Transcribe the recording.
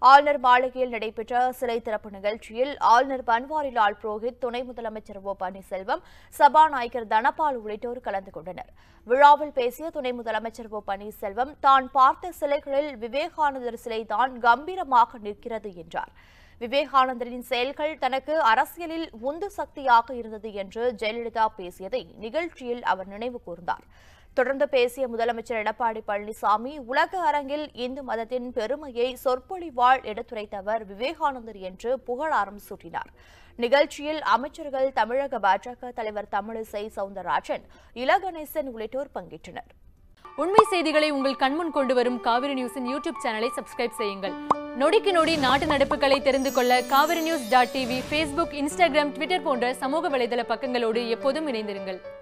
ஆளுநர் மாளிகையில் நடைபெற்ற சிலை திறப்பு நிகழ்ச்சியில் ஆளுநர் பன்வாரிலால் புரோஹித் துணை முதலமைச்சர் ஓ பன்னீர்செல்வம் சபாநாயகர் தனபால் உள்ளிட்டோர் கலந்து கொண்டனர் விழாவில் பேசிய துணை முதலமைச்சர் ஓ பன்னீர்செல்வம் தான் பார்த்த சிலைகளில் விவேகானந்தர் சிலைதான் கம்பீரமாக நிற்கிறது என்றார் விவேகானந்தரின் செயல்கள் தனக்கு அரசியலில் உந்து சக்தியாக இருந்தது என்று ஜெயலலிதா பேசியதை நிகழ்ச்சியில் அவர் நினைவு கூர்ந்தார் தொடர்ந்து பேசிய முதலமைச்சர் எடப்பாடி பழனிசாமி உலக அரங்கில் இந்து மதத்தின் பெருமையை சொற்பொழிவாள் எடுத்துரைத்தவர் விவேகானந்தர் என்று புகழாரம் சூட்டினார் நிகழ்ச்சியில் அமைச்சர்கள் தமிழக பாஜக தலைவர் தமிழிசை சவுந்தரராஜன் இலகணேசன் உள்ளிட்டோர் பங்கேற்றனர் உண்மை செய்திகளை உங்கள் கண்முன் கொண்டு வரும் காவிரி நியூஸின் யூடியூப் சேனலை சப்ஸ்கிரைப் செய்யுங்கள் நொடிக்கு நொடி நாட்டு நடப்புகளை தெரிந்து கொள்ள Kaveri news dot TV Facebook Instagram Twitter போன்ற சமூக வலைதள பக்கங்களோடு எப்போதும் இணைந்திருங்கள்